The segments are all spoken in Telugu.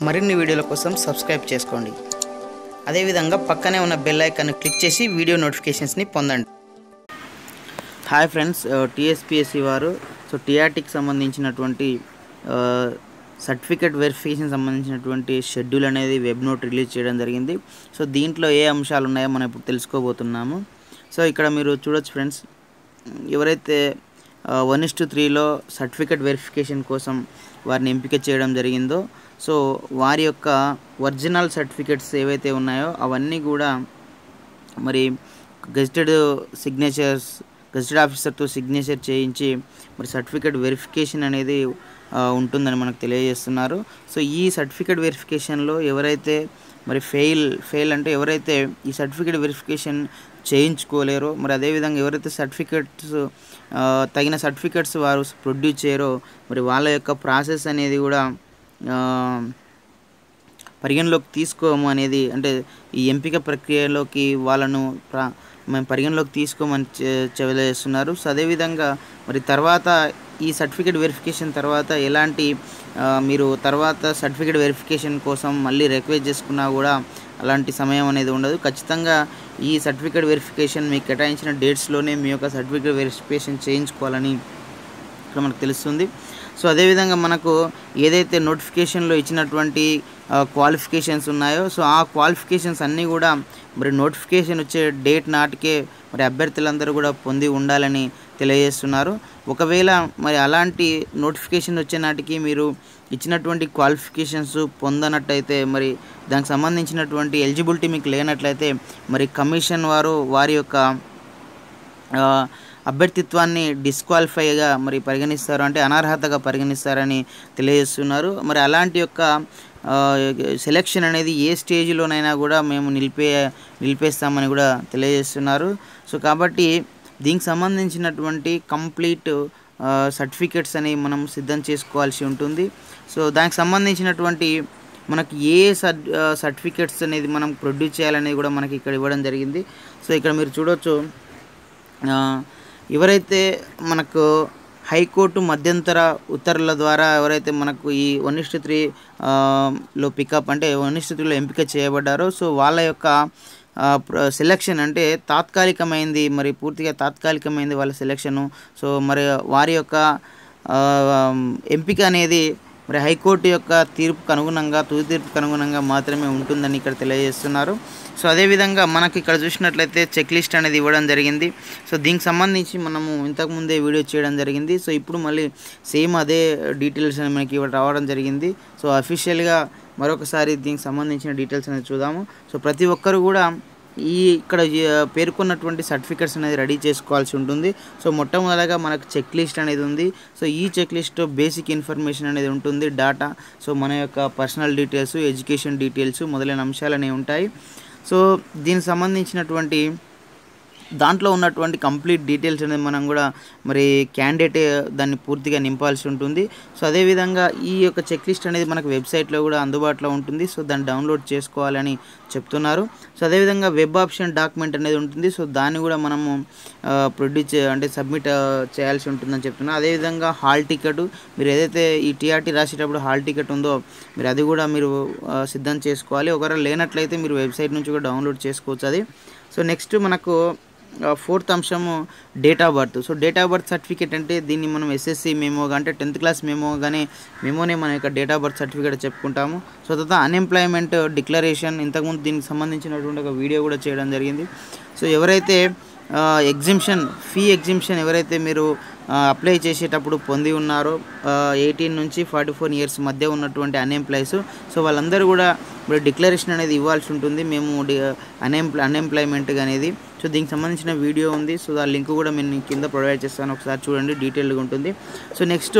మరిన్ని వీడియోల కోసం సబ్స్క్రైబ్ చేసుకోండి అదేవిధంగా పక్కనే ఉన్న బెల్ ఐకాన్ క్లిక్ చేసి వీడియో నోటిఫికేషన్స్ని పొందండి హాయ్ ఫ్రెండ్స్ టీఎస్పిఎస్సి వారు సో టీఆర్టీకి సంబంధించినటువంటి సర్టిఫికేట్ వెరిఫికేషన్ సంబంధించినటువంటి షెడ్యూల్ అనేది వెబ్ నోట్ రిలీజ్ చేయడం జరిగింది సో దీంట్లో ఏ అంశాలు ఉన్నాయో మనం ఇప్పుడు తెలుసుకోబోతున్నాము సో ఇక్కడ మీరు చూడొచ్చు ఫ్రెండ్స్ ఎవరైతే వన్ ఇస్ టు త్రీలో సర్టిఫికేట్ వెరిఫికేషన్ కోసం వారిని ఎంపిక చేయడం జరిగిందో సో వారి యొక్క ఒరిజినల్ సర్టిఫికేట్స్ ఏవైతే ఉన్నాయో అవన్నీ కూడా మరి గెజిటెడ్ సిగ్నేచర్స్ గెజిటెడ్ ఆఫీసర్తో సిగ్నేచర్ చేయించి మరి సర్టిఫికేట్ వెరిఫికేషన్ అనేది ఆ, ఉంటుందని మనకు తెలియజేస్తున్నారు సో ఈ సర్టిఫికేట్ వెరిఫికేషన్లో ఎవరైతే మరి ఫెయిల్ ఫెయిల్ అంటే ఎవరైతే ఈ సర్టిఫికేట్ వెరిఫికేషన్ చేయించుకోలేరో మరి అదేవిధంగా ఎవరైతే సర్టిఫికేట్స్ తగిన సర్టిఫికేట్స్ వారు ప్రొడ్యూస్ చేయరో మరి వాళ్ళ యొక్క ప్రాసెస్ అనేది కూడా ఆ, పరిగణలోకి తీసుకోము అనేది అంటే ఈ ఎంపిక ప్రక్రియలోకి వాళ్ళను ప్ర మేము పరిగణలోకి తీసుకోమని చె- తెలియజేస్తున్నారు సో అదేవిధంగా మరి తర్వాత ఈ సర్టిఫికేట్ వెరిఫికేషన్ తర్వాత ఎలాంటి ఆ, మీరు తర్వాత సర్టిఫికేట్ వెరిఫికేషన్ కోసం మళ్ళీ రిక్వెస్ట్ చేసుకున్నా కూడా అలాంటి సమయం అనేది ఉండదు ఖచ్చితంగా ఈ సర్టిఫికేట్ వెరిఫికేషన్ మీకు కేటాయించిన డేట్స్లోనే మీ యొక్క సర్టిఫికేట్ వెరిఫికేషన్ చేయించుకోవాలని ఇక్కడ మనకు తెలుస్తుంది సో అదేవిధంగా మనకు ఏదైతే నోటిఫికేషన్లో ఇచ్చినటువంటి క్వాలిఫికేషన్స్ ఉన్నాయో సో ఆ క్వాలిఫికేషన్స్ అన్నీ కూడా మరి నోటిఫికేషన్ వచ్చే డేట్ నాటికే మరి అభ్యర్థులందరూ కూడా పొంది ఉండాలని తెలియజేస్తున్నారు ఒకవేళ మరి అలాంటి నోటిఫికేషన్ వచ్చే నాటికి మీరు ఇచ్చినటువంటి క్వాలిఫికేషన్స్ పొందనట్టయితే మరి దానికి సంబంధించినటువంటి ఎలిజిబిలిటీ మీకు లేనట్లయితే మరి కమిషన్ వారు వారి యొక్క ఆ, అభ్యర్థిత్వాన్ని డిస్క్వాలిఫైగా మరి పరిగణిస్తారు అంటే అనర్హతగా పరిగణిస్తారని తెలియజేస్తున్నారు మరి అలాంటి యొక్క సెలెక్షన్ అనేది ఏ స్టేజ్లోనైనా కూడా మేము నిలిపే నిలిపేస్తామని కూడా తెలియజేస్తున్నారు సో కాబట్టి దీనికి సంబంధించినటువంటి కంప్లీట్ సర్టిఫికెట్స్ అని మనం సిద్ధం చేసుకోవాల్సి ఉంటుంది సో దానికి సంబంధించినటువంటి మనకి ఏ సర్ట్ సర్టిఫికెట్స్ అనేది మనం ప్రొడ్యూస్ చేయాలనేది కూడా మనకి ఇక్కడ ఇవ్వడం జరిగింది సో ఇక్కడ మీరు చూడొచ్చు ఆ, ఎవరైతే మనకు హైకోర్టు మధ్యంతర ఉత్తర్వుల ద్వారా ఎవరైతే మనకు ఈ వన్ ఇస్టు త్రీ లో పికప్ అంటే వన్ ఇస్టు త్రీలో ఎంపిక చేయబడ్డారో సో వాళ్ళ యొక్క సెలెక్షన్ అంటే తాత్కాలికమైంది మరి పూర్తిగా తాత్కాలికమైంది వాళ్ళ సెలెక్షను సో మరి వారి యొక్క ఆ, ఎంపిక అనేది మరి హైకోర్టు యొక్క తీర్పుకు అనుగుణంగా తుది తీర్పుకు అనుగుణంగా మాత్రమే ఉంటుందని ఇక్కడ తెలియజేస్తున్నారు సో అదేవిధంగా మనకి ఇక్కడ చూసినట్లయితే చెక్ లిస్ట్ అనేది ఇవ్వడం జరిగింది సో దీనికి సంబంధించి మనము ఇంతకుముందే వీడియో చేయడం జరిగింది సో ఇప్పుడు మళ్ళీ సేమ్ అదే డీటెయిల్స్ అని మనకి ఇవ్వ రావడం జరిగింది సో అఫీషియల్గా మరొకసారి దీనికి సంబంధించిన డీటెయిల్స్ అనేది చూద్దాము సో ప్రతి ఒక్కరు కూడా ఈ ఇక్కడ ఈ, పేర్కొన్నటువంటి సర్టిఫికెట్స్ అనేది రెడీ చేసుకోవాల్సి ఉంటుంది సో మొట్టమొదటిగా మనకు చెక్ లిస్ట్ అనేది ఉంది సో ఈ చెక్ లిస్ట్ బేసిక్ ఇన్ఫర్మేషన్ అనేది ఉంటుంది డాటా సో మన యొక్క పర్సనల్ డీటెయిల్స్ ఎడ్యుకేషన్ డీటెయిల్స్ మొదలైన అంశాలు అనేవి ఉంటాయి సో దీనికి సంబంధించినటువంటి దాంట్లో ఉన్నటువంటి కంప్లీట్ డీటెయిల్స్ అనేది మనం కూడా మరి క్యాండిడేట్ దాన్ని పూర్తిగా నింపాల్సి ఉంటుంది సో అదేవిధంగా ఈ యొక్క చెక్ లిస్ట్ అనేది మనకు వెబ్సైట్లో కూడా అందుబాటులో ఉంటుంది సో దాన్ని డౌన్లోడ్ చేసుకోవాలని చెప్తున్నారు సో అదేవిధంగా వెబ్ ఆప్షన్ డాక్యుమెంట్ అనేది ఉంటుంది సో దాన్ని కూడా మనము ప్రొడ్యూస్ అంటే సబ్మిట్ చేయాల్సి ఉంటుందని చెప్తున్నారు అదేవిధంగా హాల్ టికెట్ మీరు ఏదైతే ఈ టీఆర్టీ రాసేటప్పుడు హాల్ టికెట్ ఉందో మీరు అది కూడా మీరు ఆ, సిద్ధం చేసుకోవాలి ఒకవేళ లేనట్లయితే మీరు వెబ్సైట్ నుంచి కూడా డౌన్లోడ్ చేసుకోవచ్చు అది సో నెక్స్ట్ మనకు ఫోర్త్ అంశము date of birth so date of birth certificate అంటే దీన్ని మనం ఎస్ఎస్సి మెమోగా అంటే టెన్త్ క్లాస్ మెమోగానే మెమోనే మన యొక్క డేట్ ఆఫ్ బర్త్ సర్టిఫికేట్ చెప్పుకుంటాము సో తర్వాత అన్ఎంప్లాయ్మెంట్ డిక్లరేషన్ ఇంతకుముందు దీనికి సంబంధించినటువంటి ఒక వీడియో కూడా చేయడం జరిగింది సో ఎవరైతే ఎగ్జిబిషన్ ఫీ ఎగ్జిబిషన్ ఎవరైతే మీరు అప్లై చేసేటప్పుడు పొంది ఉన్నారో ఎయిటీన్ నుంచి ఫార్టీ ఫోర్ ఇయర్స్ మధ్య ఉన్నటువంటి అన్ఎంప్లాయీస్ సో వాళ్ళందరూ కూడా ఇప్పుడు డిక్లరేషన్ అనేది ఇవ్వాల్సి ఉంటుంది మేము అన్ఎంప్లాయ్ అన్ఎంప్లాయ్మెంట్ అనేది సో దీనికి సంబంధించిన వీడియో ఉంది సో ఆ లింక్ కూడా నేను కింద ప్రొవైడ్ చేస్తాను ఒకసారి చూడండి డీటెయిల్గా ఉంటుంది so next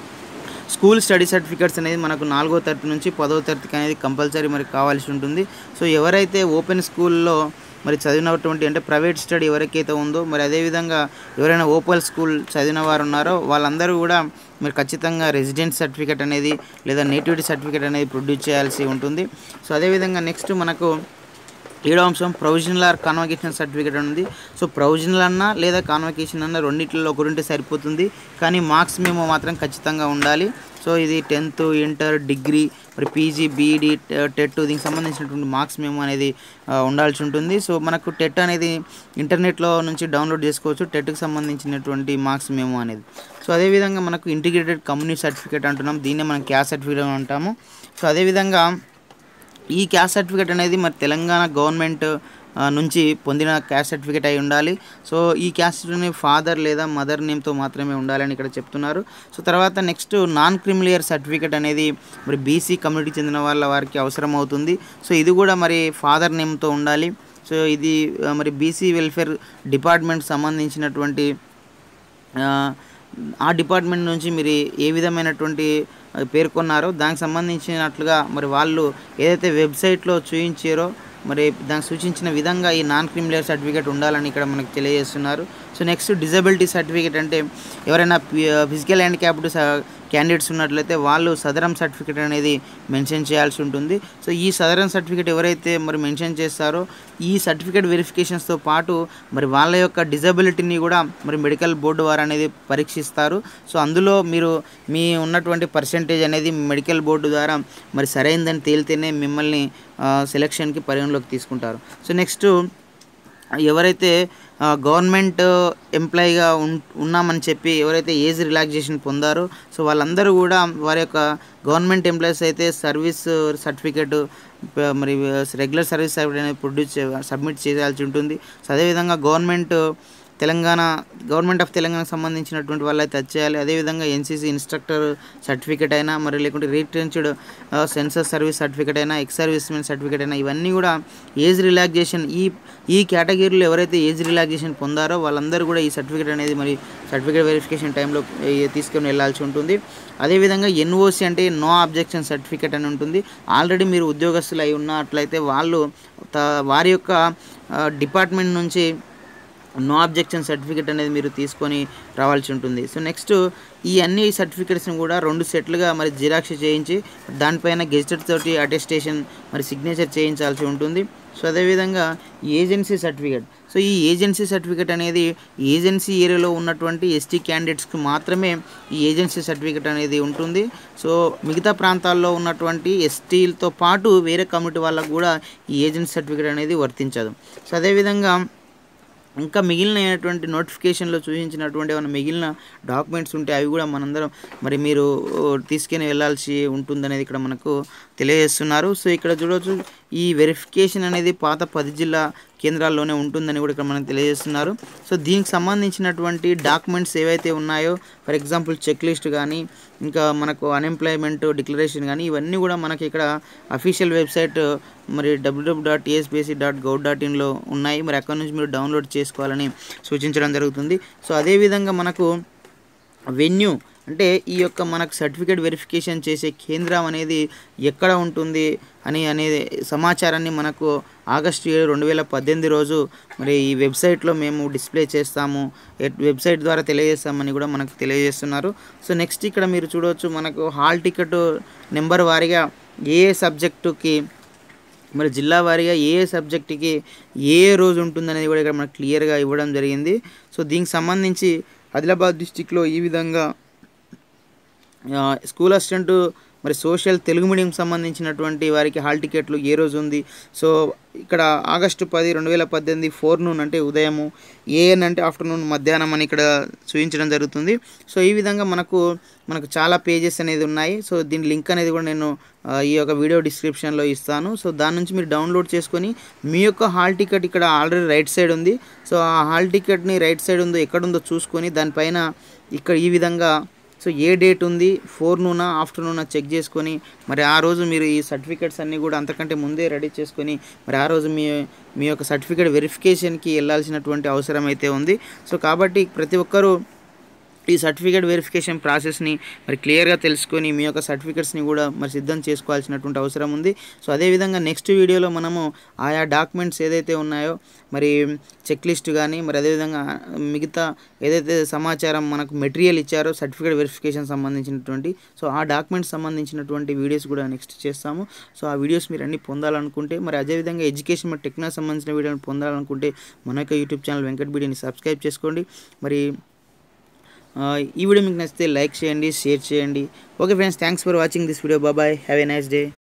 school study certificates అనేది మనకు నాలుగో తరగతి నుంచి పదో తరగతికి అనేది కంపల్సరీ మరి కావాల్సి ఉంటుంది సో ఎవరైతే ఓపెన్ స్కూల్లో మరి చదివినటువంటి అంటే ప్రైవేట్ స్టడీ ఎవరికైతే ఉందో మరి అదేవిధంగా ఎవరైనా ఓపెన్ స్కూల్ చదివిన వారు ఉన్నారో వాళ్ళందరూ కూడా మరి ఖచ్చితంగా రెసిడెంట్ సర్టిఫికేట్ అనేది లేదా నేటివిటీ సర్టిఫికేట్ అనేది ప్రొడ్యూస్ చేయాల్సి ఉంటుంది సో అదేవిధంగా నెక్స్ట్ మనకు ఏడో అంశం ప్రొవిజనల్ ఆర్ కాన్వకేషన్ సర్టిఫికేట్ ఉంది సో ప్రొవిజనల్ అన్నా లేదా కాన్వకేషన్ అన్నా రెండిట్లో ఒకరుంటే సరిపోతుంది కానీ మార్క్స్ మేము మాత్రం ఖచ్చితంగా ఉండాలి సో ఇది టెన్త్ ఇంటర్ డిగ్రీ మరి పీజీ బీఈడి టెట్ దీనికి సంబంధించినటువంటి మార్క్స్ మేము అనేది ఆ, ఉండాల్సి ఉంటుంది సో మనకు టెట్ అనేది ఇంటర్నెట్లో నుంచి డౌన్లోడ్ చేసుకోవచ్చు టెట్కి సంబంధించినటువంటి మార్క్స్ మేము అనేది సో అదేవిధంగా మనకు ఇంటిగ్రేటెడ్ కమ్యూనిటీ సర్టిఫికేట్ అంటున్నాం దీన్నే మనం క్యాస్ట్ సర్టిఫికేట్ అంటాము సో అదేవిధంగా ఈ క్యాస్ట్ సర్టిఫికేట్ అనేది మరి తెలంగాణ గవర్నమెంట్ ఆ, నుంచి పొందిన క్యాస్ట్ సర్టిఫికేట్ అయి ఉండాలి సో ఈ క్యాస్ట్ ఫాదర్ లేదా మదర్ నేమ్తో మాత్రమే ఉండాలని ఇక్కడ చెప్తున్నారు సో తర్వాత నెక్స్ట్ నాన్ క్రిమిలియర్ సర్టిఫికేట్ అనేది మరి బీసీ కమ్యూనిటీకి చెందిన వాళ్ళ వారికి అవసరం అవుతుంది సో ఇది కూడా మరి ఫాదర్ నేమ్తో ఉండాలి సో ఇది ఆ, మరి బీసీ వెల్ఫేర్ డిపార్ట్మెంట్ సంబంధించినటువంటి ఆ, ఆ డిపార్ట్మెంట్ నుంచి మీరు ఏ విధమైనటువంటి ఆ, పేర్కొన్నారో దానికి సంబంధించినట్లుగా మరి వాళ్ళు ఏదైతే వెబ్సైట్లో చూపించారో మరి దానికి సూచించిన విధంగా ఈ నాన్ క్రిమినల్ సర్టిఫికేట్ ఉండాలని ఇక్కడ మనకు తెలియజేస్తున్నారు సో నెక్స్ట్ డిజబిలిటీ సర్టిఫికేట్ అంటే ఎవరైనా ఫిజికల్ హ్యాండిక్యాప్డ్ క్యాండిడేట్స్ ఉన్నట్లయితే వాళ్ళు సదరం సర్టిఫికేట్ అనేది మెన్షన్ చేయాల్సి ఉంటుంది సో ఈ సదరం సర్టిఫికేట్ ఎవరైతే మరి మెన్షన్ చేస్తారో ఈ సర్టిఫికేట్ వెరిఫికేషన్స్తో పాటు మరి వాళ్ళ యొక్క డిజబిలిటీని కూడా మరి మెడికల్ బోర్డు వారు అనేది పరీక్షిస్తారు సో అందులో మీరు మీ ఉన్నటువంటి పర్సంటేజ్ అనేది మెడికల్ బోర్డు ద్వారా మరి సరైందని తేలితేనే మిమ్మల్ని సెలక్షన్కి పరిగణలోకి తీసుకుంటారు సో నెక్స్ట్ ఎవరైతే ఆ, గవర్నమెంట్ ఎంప్లాయీగా ఉన్ ఉన్నామని చెప్పి ఎవరైతే ఏజ్ రిలాక్సేషన్ పొందారో సో వాళ్ళందరూ కూడా వారి యొక్క గవర్నమెంట్ ఎంప్లాయీస్ అయితే సర్వీస్ సర్టిఫికేట్ ప- మరి రెగ్యులర్ సర్వీస్ సర్టిఫికేట్ అనేది ప్రొడ్యూస్ చే- సబ్మిట్ చేయాల్సి ఉంటుంది సో అదేవిధంగా గవర్నమెంట్ తెలంగాణ గవర్నమెంట్ ఆఫ్ తెలంగాణకు సంబంధించినటువంటి వాళ్ళు అయితే వచ్చేయాలి అదేవిధంగా ఎన్సీసీ ఇన్స్ట్రక్టర్ సర్టిఫికేట్ అయినా మరి లేకుంటే రీట్రెంచ్డ్ సెన్సర్ సర్వీస్ సర్టిఫికేట్ అయినా ఎక్స్ సర్వీస్ మెన్ సర్టిఫికేట్ అయినా ఇవన్నీ కూడా ఏజ్ రిలాక్సేషన్ ఈ ఈ కేటగిరీలో ఎవరైతే ఏజ్ రిలాక్సేషన్ పొందారో వాళ్ళందరూ కూడా ఈ సర్టిఫికేట్ అనేది మరి సర్టిఫికేట్ వెరిఫికేషన్ టైంలో ఏ, తీసుకొని వెళ్ళాల్సి ఉంటుంది అదేవిధంగా ఎన్ఓసి అంటే నో అబ్జెక్షన్ సర్టిఫికేట్ అని ఉంటుంది ఆల్రెడీ మీరు ఉద్యోగస్తులు అయి ఉన్నట్లయితే వాళ్ళు త- వారి యొక్క డిపార్ట్మెంట్ నుంచి నో అబ్జెక్షన్ సర్టిఫికేట్ అనేది మీరు తీసుకొని రావాల్సి ఉంటుంది సో నెక్స్ట్ ఈ అన్ని సర్టిఫికేట్స్ని కూడా రెండు సెట్లుగా మరి జిరాక్స్ చేయించి దానిపైన గెజిటెడ్ తోటి అటెస్టేషన్ మరి సిగ్నేచర్ చేయించాల్సి ఉంటుంది సో అదేవిధంగా ఏజెన్సీ సర్టిఫికేట్ సో ఈ ఏజెన్సీ సర్టిఫికేట్ అనేది ఏజెన్సీ ఏరియాలో ఉన్నటువంటి ఎస్టీ క్యాండిడేట్స్కి మాత్రమే ఈ ఏజెన్సీ సర్టిఫికేట్ అనేది ఉంటుంది సో మిగతా ప్రాంతాల్లో ఉన్నటువంటి ఎస్టీలతో పాటు వేరే కమ్యూనిటీ వాళ్ళకు కూడా ఈ ఏజెన్సీ సర్టిఫికేట్ అనేది వర్తించదు సో అదేవిధంగా ఇంకా మిగిలినటువంటి నోటిఫికేషన్లో చూపించినటువంటి ఏమైనా మిగిలిన డాక్యుమెంట్స్ ఉంటే అవి కూడా మనందరం మరి మీరు ఓ, తీసుకొని వెళ్ళాల్సి ఉంటుందనేది ఇక్కడ మనకు తెలియజేస్తున్నారు సో ఇక్కడ చూడవచ్చు ఈ వెరిఫికేషన్ అనేది పాత పది జిల్లా కేంద్రాల్లోనే ఉంటుందని కూడా ఇక్కడ మనకు తెలియజేస్తున్నారు సో దీనికి సంబంధించినటువంటి డాక్యుమెంట్స్ ఏవైతే ఉన్నాయో ఫర్ ఎగ్జాంపుల్ చెక్ లిస్ట్ కానీ ఇంకా మనకు అన్ఎంప్లాయ్మెంట్ డిక్లరేషన్ కానీ ఇవన్నీ కూడా మనకి ఇక్కడ అఫీషియల్ వెబ్సైట్ మరి WWW dot TSPSC dot gov dot ఇన్లో ఉన్నాయి మరి అక్కడ నుంచి మీరు డౌన్లోడ్ చేసుకోవాలని సూచించడం జరుగుతుంది సో అదేవిధంగా మనకు వెన్యూ అంటే ఈ యొక్క మనకు సర్టిఫికేట్ వెరిఫికేషన్ చేసే కేంద్రం అనేది ఎక్కడ ఉంటుంది అని అనేది సమాచారాన్ని మనకు ఆగస్టు ఏడు రెండు వేల పద్దెనిమిది రోజు మరి ఈ వెబ్సైట్లో మేము డిస్ప్లే చేస్తాము ఎట్- వెబ్సైట్ ద్వారా తెలియజేస్తామని కూడా మనకు తెలియజేస్తున్నారు సో నెక్స్ట్ ఇక్కడ మీరు చూడవచ్చు మనకు హాల్ టికెట్ నెంబర్ వారీగా ఏ ఏ సబ్జెక్టుకి మరి జిల్లా వారీగా ఏ ఏ సబ్జెక్టుకి ఏ ఏ రోజు ఉంటుందనేది కూడా ఇక్కడ మనకు క్లియర్గా ఇవ్వడం జరిగింది సో దీనికి సంబంధించి ఆదిలాబాద్ డిస్టిక్లో ఈ విధంగా ఆ, స్కూల్ అసిస్టెంట్ మరి సోషల్ తెలుగు మీడియం సంబంధించినటువంటి వారికి హాల్ టికెట్లు ఏ రోజు ఉంది సో ఇక్కడ ఆగస్టు పది రెండు వేల పద్దెనిమిది ఫోర్ నూన్ అంటే ఉదయము ఏఎన్ అంటే ఆఫ్టర్నూన్ మధ్యాహ్నం అని ఇక్కడ చూపించడం జరుగుతుంది సో ఈ విధంగా మనకు మనకు చాలా పేజెస్ అనేది ఉన్నాయి సో దీని లింక్ అనేది కూడా నేను ఆ, ఈ యొక్క వీడియో డిస్క్రిప్షన్లో ఇస్తాను సో దాని నుంచి మీరు డౌన్లోడ్ చేసుకొని మీ యొక్క హాల్ టికెట్ ఇక్కడ ఆల్రెడీ రైట్ సైడ్ ఉంది సో ఆ హాల్ టికెట్ని రైట్ సైడ్ ఉందో ఎక్కడుందో చూసుకొని దానిపైన ఇక్కడ ఈ విధంగా సో ఏ డేట్ ఉంది ఫోర్ నూనా ఆఫ్టర్నూనా చెక్ చేసుకొని మరి ఆ రోజు మీరు ఈ సర్టిఫికేట్స్ అన్నీ కూడా అంతకంటే ముందే రెడీ చేసుకొని మరి ఆ రోజు మీ మీ యొక్క సర్టిఫికేట్ వెరిఫికేషన్కి వెళ్ళాల్సినటువంటి అవసరం అయితే ఉంది సో కాబట్టి ప్రతి ఒక్కరూ ఈ సర్టిఫికేట్ వెరిఫికేషన్ ప్రాసెస్ని మరి క్లియర్గా తెలుసుకొని మీ యొక్క సర్టిఫికేట్స్ని కూడా మరి సిద్ధం చేసుకోవాల్సినటువంటి అవసరం ఉంది సో అదేవిధంగా నెక్స్ట్ వీడియోలో మనము ఆయా డాక్యుమెంట్స్ ఏదైతే ఉన్నాయో మరి చెక్ లిస్ట్ కానీ మరి అదేవిధంగా మిగతా ఏదైతే సమాచారం మనకు మెటీరియల్ ఇచ్చారో సర్టిఫికేట్ వెరిఫికేషన్ సంబంధించినటువంటి సో ఆ డాక్యుమెంట్స్ సంబంధించినటువంటి వీడియోస్ కూడా నెక్స్ట్ చేస్తాము సో ఆ వీడియోస్ మీరు అన్ని పొందాలనుకుంటే మరి అదేవిధంగా ఎడ్యుకేషన్ మరి టెక్నాలజీ సంబంధించిన వీడియోని పొందాలనుకుంటే మన యొక్క యూట్యూబ్ ఛానల్ వెంకట్ బీడీని సబ్స్క్రైబ్ చేసుకోండి మరి ఆ, ఈ వీడియో మీకు నచ్చితే లైక్ చేయండి షేర్ చేయండి okay friends thanks for watching this video bye bye have a nice day